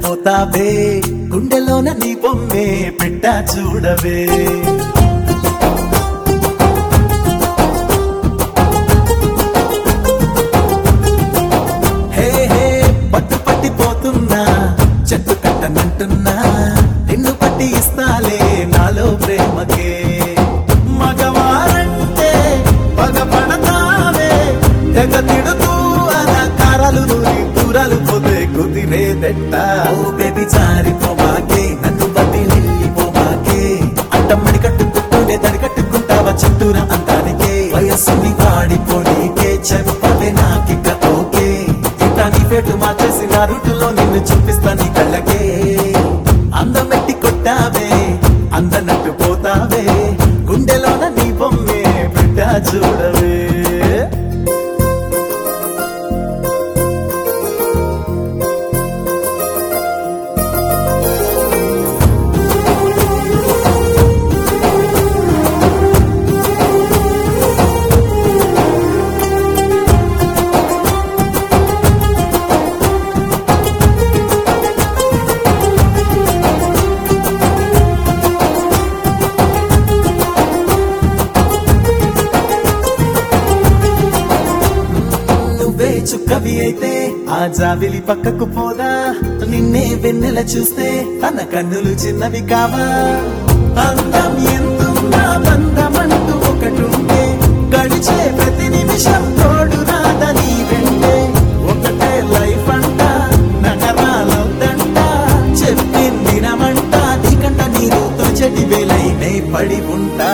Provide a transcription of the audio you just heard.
పోతావే గుండెలోన నీ బొమ్మే పెట్టా చూడవే హే హే పట్టు పట్టిపోతున్నా చెట్టు కట్టనంటున్నా నిన్ను పట్టి ఇస్తాలే నాలో ప్రేమకే మగవారంటే పగ పడతావే తెగ తిడుతూ అలకారాలు నూరి దూరాలు పోతే కుదిరేదెట్ట ఓ బేబీ జారిపోమాకే నన్ను బట్టి వెళ్ళిపోమాకే అడ్డమ్మడి కట్టుకుంటూనే తడి కట్టుకుంటావా చుట్టూరా అంతానికే వయస్సుని వాడిపోనీకే చెప్పవే నాకిక ఓకే ఇట్లా నీ పేటు మార్చేసి నా రూటులో నిన్ను చూపిస్తా నీ కళ్ళకే అందమెట్టి కొట్టావే అందనట్టు పోతావే గుండెలోన నీ బొమ్మే బిడ్డ చూడవే నువ్వే చుక్కవి అయితే ఆ జాబిలి పక్కకు పోదా నిన్నే వెన్నెల చూస్తే తన కన్నులు చిన్నవి కావా అందం ఎంతున్నా బంధమంటూ ఒకటుంటే గడిచే ప్రతి నిమిషం తోడు రాదని వెంటే ఒకటే లైఫ్ అంట నగరాలొద్దంట చెప్పిందినమంట నీకంట నీరుతో చెడి వేలైనే పడి ఉంటా